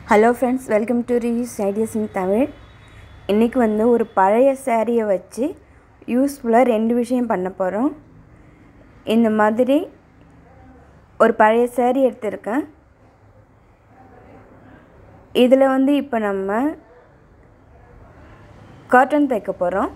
hello friends welcome to Rees ideas in Tamil இன்றைக்கி வந்து ஒரு பழைய சேரீயை வச்சு யூஸ்ஃபுல்லாக ரெண்டு விஷயம் பண்ண போகிறோம் இந்த மாதிரி ஒரு பழைய சேரீ எடுத்திருக்கேன் இதில் வந்து இப்போ நம்ம காட்டன் தைக்க போகிறோம்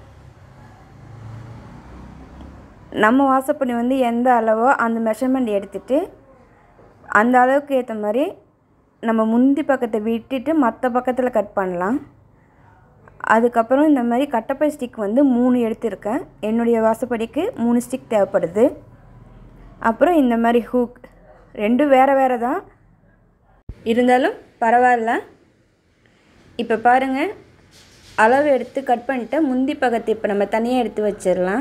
நம்ம வாசப்படி வந்து எந்த அளவோ அந்த மெஷர்மெண்ட் எடுத்துகிட்டு அந்த அளவுக்கு ஏற்ற மாதிரி நம்ம முந்தி பக்கத்தை விட்டுட்டு மற்ற பக்கத்தில் கட் பண்ணலாம் அதுக்கப்புறம் இந்த மாதிரி கட்டப்பை ஸ்டிக் வந்து மூணு எடுத்திருக்கேன் என்னுடைய வாசப்படிக்கு மூணு ஸ்டிக் தேவைப்படுது அப்புறம் இந்த மாதிரி ஹூக் ரெண்டும் வேறு வேறு தான் இருந்தாலும் பரவாயில்ல இப்போ பாருங்கள் அளவு எடுத்து கட் பண்ணிட்டு முந்தி பக்கத்தை இப்போ நம்ம தனியாக எடுத்து வச்சிடலாம்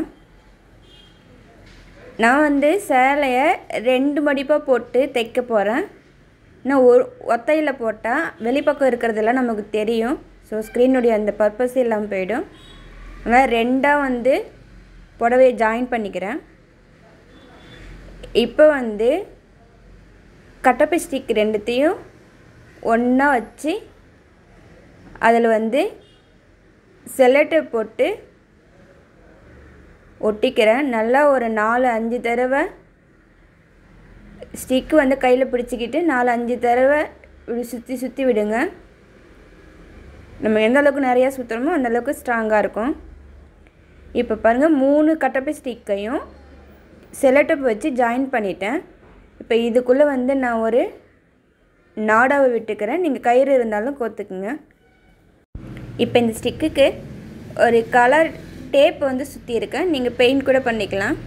நான் வந்து சேலையை ரெண்டு மடிப்பாக போட்டு தைக்க போகிறேன் இன்னும் ஒரு ஒத்தையில் போட்டால் வெளிப்பக்கம் இருக்கிறதெல்லாம் நமக்கு தெரியும் ஸோ ஸ்க்ரீனுடைய அந்த பர்பஸ் இல்லாமல் போயிடும் அதனால் ரெண்டாக வந்து புடவையை ஜாயின் பண்ணிக்கிறேன் இப்போ வந்து கட்டப்பை ஸ்டிக் ரெண்டுத்தையும் ஒன்றா வச்சு அதில் வந்து செலட்டை போட்டு ஒட்டிக்கிறேன் நல்லா ஒரு நாலு அஞ்சு தடவை ஸ்டிக்கு வந்து கையில் பிடிச்சிக்கிட்டு நாலு அஞ்சு தடவை இப்படி சுற்றி சுற்றி விடுங்க நம்ம எந்த அளவுக்கு நிறையா சுற்றுறோமோ அந்தளவுக்கு ஸ்ட்ராங்காக இருக்கும் இப்போ பாருங்கள் மூணு கட்டப்பை ஸ்டிக்கையும் செலட்டப் வச்சு ஜாயின் பண்ணிட்டேன் இப்போ இதுக்குள்ளே வந்து நான் ஒரு நாடாவை விட்டுக்கிறேன் நீங்கள் கயிறு இருந்தாலும் கோத்துக்குங்க இப்போ இந்த ஸ்டிக்குக்கு ஒரு கலர் டேப் வந்து சுற்றி இருக்கேன் நீங்கள் பெயிண்ட் கூட பண்ணிக்கலாம்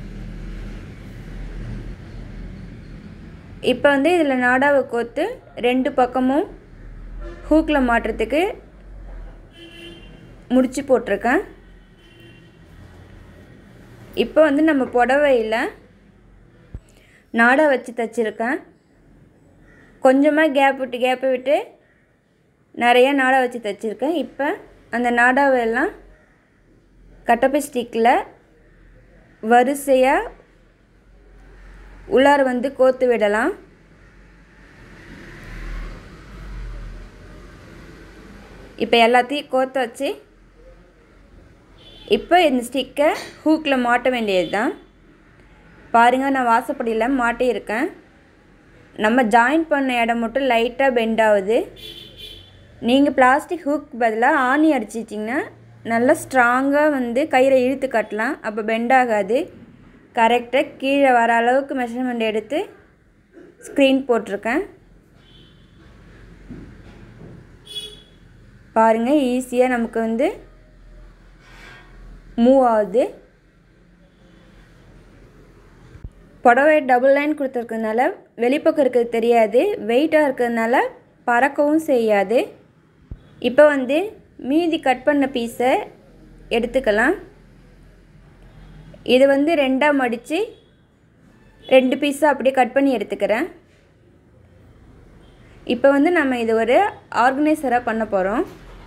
இப்போ வந்து இதில் நாடாவை கோத்து ரெண்டு பக்கமும் ஹூக்கில் மாட்டுறதுக்கு முடிச்சு போட்டிருக்கேன் இப்போ வந்து நம்ம புடவையில் நாடா வச்சு தைச்சிருக்கேன் கொஞ்சமாக கேப் விட்டு கேப்பை விட்டு நிறைய நாடா வச்சு தைச்சிருக்கேன் இப்போ அந்த நாடாவெல்லாம் கட்டப்பை ஸ்டிக்கில் வரிசையாக உள்ளார வந்து கோத்து விடலாம் இப்போ எல்லாத்தையும் கோத்து வச்சு இப்போ இந்த ஸ்டிக்கை ஹூக்கில் மாட்ட வேண்டியது தான் பாருங்கள் நான் வாசப்படியில் மாட்டியிருக்கேன் நம்ம ஜாயின் பண்ண இடம் மட்டும் லைட்டாக பெண்ட் ஆகுது நீங்கள் பிளாஸ்டிக் ஹூக் பதிலாக ஆணி அடிச்சிட்டிங்கன்னா நல்லா ஸ்ட்ராங்காக வந்து கயிறை இழுத்து கட்டலாம் அப்போ பெண்ட் ஆகாது கரெக்டாக கீழே வர அளவுக்கு மெஷர்மெண்ட் எடுத்து ஸ்க்ரீன் போட்டிருக்கேன் பாருங்கள் ஈஸியாக நமக்கு வந்து மூவ் ஆகுது புடவை டபுள் லைன் கொடுத்துருக்கறதுனால வெளிப்பக்கம் இருக்கிறது தெரியாது வெயிட்டாக இருக்கிறதுனால பறக்கவும் செய்யாது இப்போ வந்து மீதி கட் பண்ண பீஸை எடுத்துக்கலாம் இது வந்து ரெண்டாக மடித்து ரெண்டு பீஸாக அப்படியே கட் பண்ணி எடுத்துக்கிறேன் இப்போ வந்து நம்ம இது ஒரு ஆர்கனைசராக பண்ண போகிறோம்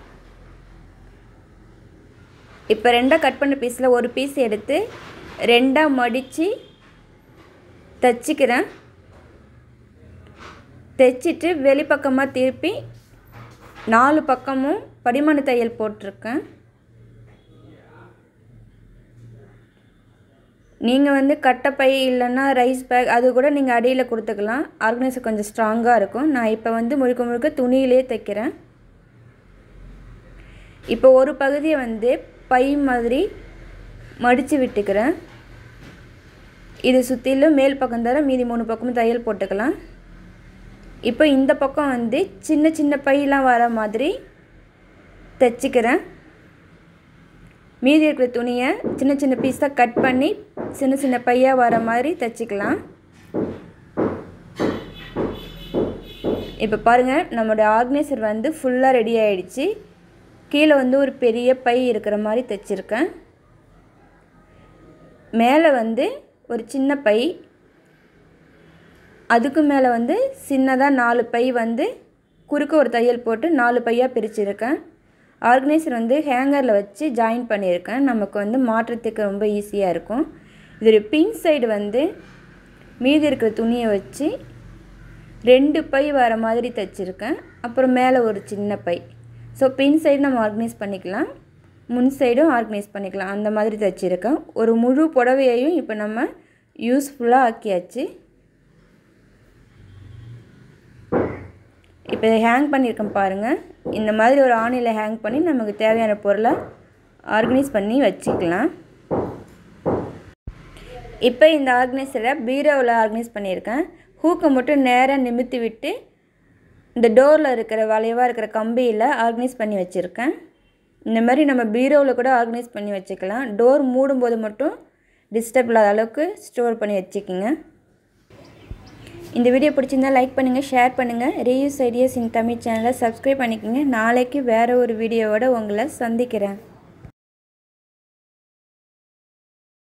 இப்போ ரெண்டாக கட் பண்ண பீஸில் ஒரு பீஸ் எடுத்து ரெண்டாக மடித்து தைச்சிக்கிறேன் தைச்சிட்டு வெளிப்பக்கமாக திருப்பி நாலு பக்கமும் படிமான தையல் போட்டிருக்கேன் நீங்கள் வந்து கட்டைப்பை இல்லைன்னா ரைஸ் பேக் அது கூட நீங்கள் அடியில் கொடுத்துக்கலாம் ஆர்கனைசர் கொஞ்சம் ஸ்ட்ராங்காக இருக்கும் நான் இப்போ வந்து முழுக்க முழுக்க துணியிலே தைக்கிறேன் இப்போ ஒரு பகுதியை வந்து பை மாதிரி மடித்து விட்டுக்கிறேன் இது சுற்றிலும் மேல் பக்கம் தர மீதி மூணு பக்கமும் தையல் போட்டுக்கலாம் இப்போ இந்த பக்கம் வந்து சின்ன சின்ன பையெலாம் வர மாதிரி தைச்சிக்கிறேன் மீதி இருக்கிற துணியை சின்ன சின்ன பீஸாக கட் பண்ணி சின்ன சின்ன பையாக வர மாதிரி தைச்சிக்கலாம் இப்போ பாருங்கள் நம்மளோட ஆர்கனைசர் வந்து ஃபுல்லாக ரெடி ஆகிடுச்சு கீழே வந்து ஒரு பெரிய பை இருக்கிற மாதிரி தைச்சிருக்கேன் மேலே வந்து ஒரு சின்ன பை அதுக்கு மேலே வந்து சின்னதாக நாலு பை வந்து குறுக்க ஒரு தையல் போட்டு நாலு பையாக பிரிச்சிருக்கேன் ஆர்கனைசர் வந்து ஹேங்கரில் வச்சு ஜாயின் பண்ணியிருக்கேன் நமக்கு வந்து மாற்றத்துக்கு ரொம்ப ஈஸியாக இருக்கும் இதோடைய பின் சைடு வந்து மீதி இருக்கிற துணியை வச்சு ரெண்டு பை வர மாதிரி தைச்சிருக்கேன் அப்புறம் மேலே ஒரு சின்ன பை ஸோ பின் சைடு நம்ம ஆர்கனைஸ் பண்ணிக்கலாம் முன் சைடும் ஆர்கனைஸ் பண்ணிக்கலாம் அந்த மாதிரி தைச்சிருக்கேன் ஒரு முழு புடவையையும் இப்போ நம்ம யூஸ்ஃபுல்லாக ஆக்கியாச்சு இப்போ இதை ஹேங் பண்ணியிருக்கேன் பாருங்கள் இந்த மாதிரி ஒரு ஆணியில் ஹேங் பண்ணி நமக்கு தேவையான பொருளை ஆர்கனைஸ் பண்ணி வச்சுக்கலாம் இப்போ இந்த ஆர்கனைசரை பீரோவில் ஆர்கனைஸ் பண்ணியிருக்கேன் ஹூக்கை மட்டும் நேராக நிமித்தி விட்டு இந்த டோரில் இருக்கிற வளைவாக இருக்கிற கம்பியில் ஆர்கனைஸ் பண்ணி வச்சுருக்கேன் இந்த மாதிரி நம்ம பீரோவில் கூட ஆர்கனைஸ் பண்ணி வச்சுக்கலாம் டோர் மூடும்போது மட்டும் டிஸ்டர்ப் இல்லாத அளவுக்கு ஸ்டோர் பண்ணி வச்சுக்கோங்க இந்த வீடியோ பிடிச்சிருந்தா லைக் பண்ணுங்கள் ஷேர் பண்ணுங்கள் ரீயூஸ் ஐடியாஸ் இன் தமிழ் சேனலை சப்ஸ்கிரைப் பண்ணிக்கோங்க நாளைக்கு வேறு ஒரு வீடியோவோட உங்களை சந்திக்கிறேன்